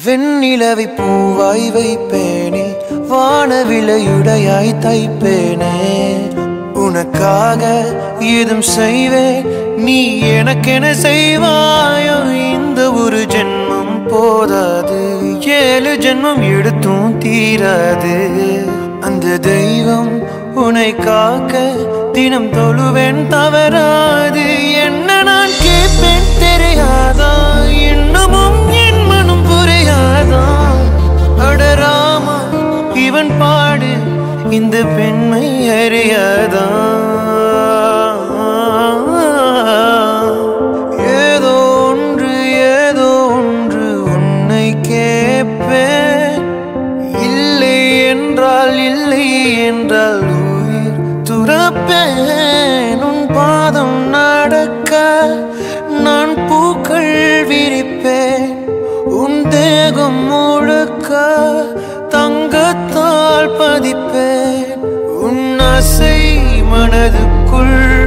வெண்ணிலவை பூவாய் வைப்பேனே வானவிலையுடையாய் தைப்பேனே உனக்காக ஏதும் செய்வேன் நீ எனக்கென செய்வாயோ இந்த ஒரு ஜென்மம் போதாது ஏழு ஜென்மம் எடுத்தும் தீராது அந்த தெய்வம் உன்னை காக்க தினம் தொழுவேன் தவறாது என்ன நான் கேட்பேன் தெரியாதா இன்னமும் என் மனம் புரியாதா அடராமா இவன் பாடு இந்த பெண்மை அறியாதா ஏதோ ஒன்று ஏதோ ஒன்று உன்னை கேட்பேன் இல்லை என்றால் இல்லை என்றால் உயிர் துறப்பேன் உன் பாதம் நடக்க நான் பூக்கள் விரிப்பேன் உன் தேகம் முழுக்க தங்கத்தால் பதிப்பேன் உன் ஆசை மனதுக்குள்